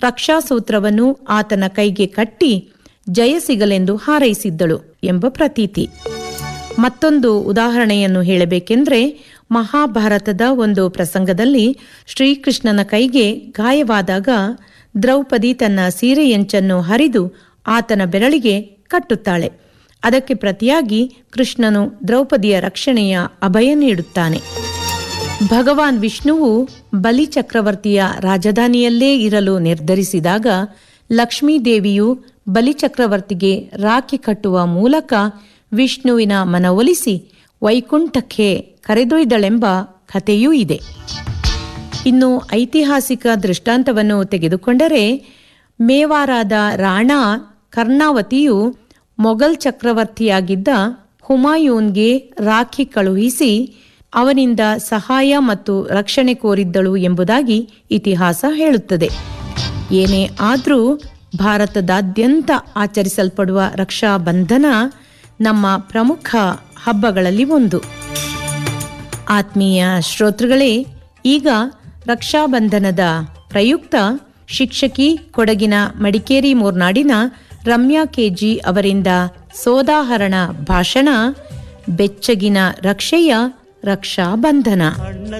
ರಕ್ಷಾಸೂತ್ರವನ್ನು ಆತನ ಕೈಗೆ ಕಟ್ಟಿ ಜಯ ಸಿಗಲೆಂದು ಹಾರೈಸಿದ್ದಳು ಎಂಬ ಪ್ರತೀತಿ ಮತ್ತೊಂದು ಉದಾಹರಣೆಯನ್ನು ಹೇಳಬೇಕೆಂದ್ರೆ ಮಹಾಭಾರತದ ಒಂದು ಪ್ರಸಂಗದಲ್ಲಿ ಶ್ರೀಕೃಷ್ಣನ ಕೈಗೆ ಗಾಯವಾದಾಗ ದ್ರೌಪದಿ ತನ್ನ ಸೀರೆಯಂಚನ್ನು ಹರಿದು ಆತನ ಬೆರಳಿಗೆ ಕಟ್ಟುತ್ತಾಳೆ ಅದಕ್ಕೆ ಪ್ರತಿಯಾಗಿ ಕೃಷ್ಣನು ದ್ರೌಪದಿಯ ರಕ್ಷಣೆಯ ಅಭಯ ನೀಡುತ್ತಾನೆ ಭಗವಾನ್ ವಿಷ್ಣುವು ಬಲಿ ಚಕ್ರವರ್ತಿಯ ರಾಜಧಾನಿಯಲ್ಲೇ ಇರಲು ನಿರ್ಧರಿಸಿದಾಗ ಲಕ್ಷ್ಮೀದೇವಿಯು ಬಲಿಚಕ್ರವರ್ತಿಗೆ ರಾಖಿ ಕಟ್ಟುವ ಮೂಲಕ ವಿಷ್ಣುವಿನ ಮನವೊಲಿಸಿ ವೈಕುಂಠಕ್ಕೆ ಕರೆದೊಯ್ದಳೆಂಬ ಕಥೆಯೂ ಇದೆ ಇನ್ನು ಐತಿಹಾಸಿಕ ದೃಷ್ಟಾಂತವನ್ನು ತೆಗೆದುಕೊಂಡರೆ ಮೇವಾರಾದ ರಾಣಾ ಕರ್ಣಾವತಿಯು ಮೊಘಲ್ ಚಕ್ರವರ್ತಿಯಾಗಿದ್ದ ಹುಮಾಯೂನ್ಗೆ ರಾಖಿ ಕಳುಹಿಸಿ ಅವನಿಂದ ಸಹಾಯ ಮತ್ತು ರಕ್ಷಣೆ ಕೋರಿದ್ದಳು ಎಂಬುದಾಗಿ ಇತಿಹಾಸ ಹೇಳುತ್ತದೆ ಏನೇ ಆದರೂ ಭಾರತದಾದ್ಯಂತ ಆಚರಿಸಲ್ಪಡುವ ರಕ್ಷಾ ಬಂಧನ ನಮ್ಮ ಪ್ರಮುಖ ಹಬ್ಬಗಳಲ್ಲಿ ಒಂದು ಆತ್ಮೀಯ ಶ್ರೋತೃಗಳೇ ಈಗ ರಕ್ಷಾಬಂಧನದ ಪ್ರಯುಕ್ತ ಶಿಕ್ಷಕಿ ಕೊಡಗಿನ ಮಡಿಕೇರಿ ಮೂರ್ನಾಡಿನ ರಮ್ಯಾ ಕೆಜಿ ಅವರಿಂದ ಸೋದಾಹರಣ ಭಾಷಣ ಬೆಚ್ಚಗಿನ ರಕ್ಷೆಯ ರಕ್ಷಾಬಂಧನ ಅಣ್ಣ